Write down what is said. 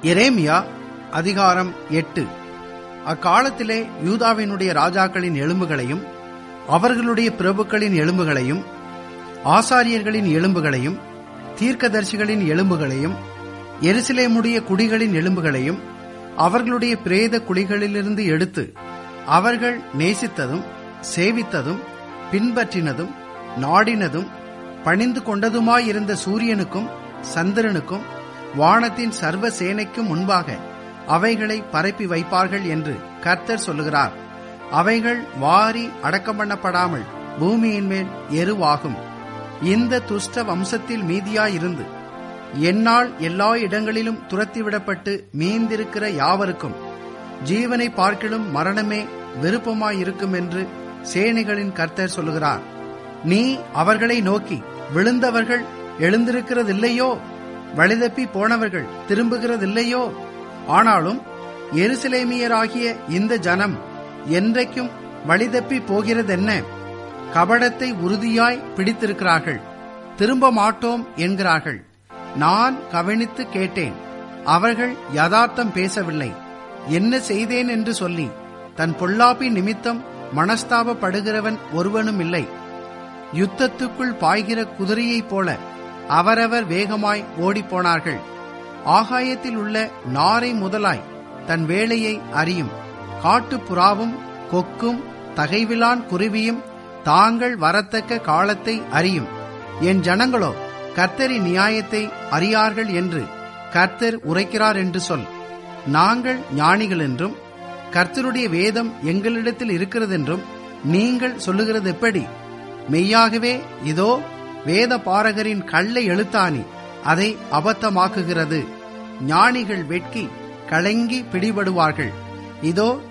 எரேமியா அதிகாரம் எட்டு அக்காலத்திலே யூதாவினுடைய ராஜாக்களின் எலும்புகளையும் அவர்களுடைய பிரபுக்களின் எலும்புகளையும் ஆசாரியர்களின் எலும்புகளையும் தீர்க்கதரிசிகளின் எலும்புகளையும் எருசலேமுடைய குடிகளின் எலும்புகளையும் அவர்களுடைய பிரேத குழிகளிலிருந்து எடுத்து அவர்கள் நேசித்ததும் சேவித்ததும் பின்பற்றினதும் நாடினதும் பணிந்து கொண்டதுமாயிருந்த சூரியனுக்கும் சந்திரனுக்கும் வானத்தின் சர்வ சேனைக்கும் முன்பாக அவைகளை பரப்பி வைப்பார்கள் என்று கர்த்தர் சொல்லுகிறார் அவைகள் வாரி அடக்கம் பண்ணப்படாமல் பூமியின் மேல் எருவாகும் இந்த துஷ்ட வம்சத்தில் மீதியாயிருந்து என்னால் எல்லா இடங்களிலும் துரத்திவிடப்பட்டு மீந்திருக்கிற யாவருக்கும் ஜீவனை பார்க்கிலும் மரணமே விருப்பமாயிருக்கும் என்று சேனைகளின் கர்த்தர் சொல்லுகிறார் நீ அவர்களை நோக்கி விழுந்தவர்கள் எழுந்திருக்கிறதில்லையோ வழிதப்பி போனவர்கள் திரும்புகிறதில்லையோ ஆனாலும் எருசலேமியராகிய இந்த ஜனம் என்றைக்கும் வழிதப்பி போகிறதென்ன கபடத்தை உறுதியாய் பிடித்திருக்கிறார்கள் திரும்ப மாட்டோம் என்கிறார்கள் நான் கவனித்து கேட்டேன் அவர்கள் யதார்த்தம் பேசவில்லை என்ன செய்தேன் என்று சொல்லி தன் பொல்லாப்பி நிமித்தம் மனஸ்தாபப்படுகிறவன் ஒருவனும் இல்லை யுத்தத்துக்குள் பாய்கிற குதிரையைப் போல அவரவர் வேகமாய் ஓடிப்போனார்கள் ஆகாயத்தில் உள்ள நாரை முதலாய் தன் வேலையை அறியும் காட்டுப் புறாவும் கொக்கும் தகைவிலான் குருவியும் தாங்கள் வரத்தக்க காலத்தை அறியும் என் ஜனங்களோ கர்த்தரின் நியாயத்தை அறியார்கள் என்று கர்த்தர் உரைக்கிறார் என்று சொல் நாங்கள் ஞானிகள் என்றும் கர்த்தருடைய வேதம் எங்களிடத்தில் இருக்கிறதென்றும் நீங்கள் சொல்லுகிறது எப்படி மெய்யாகவே இதோ வேத பாரகரின் கள்ள எழுத்தாணி அதை அபத்தமாக்குகிறது ஞானிகள் வெட்கி கலங்கி பிடிபடுவார்கள் இதோ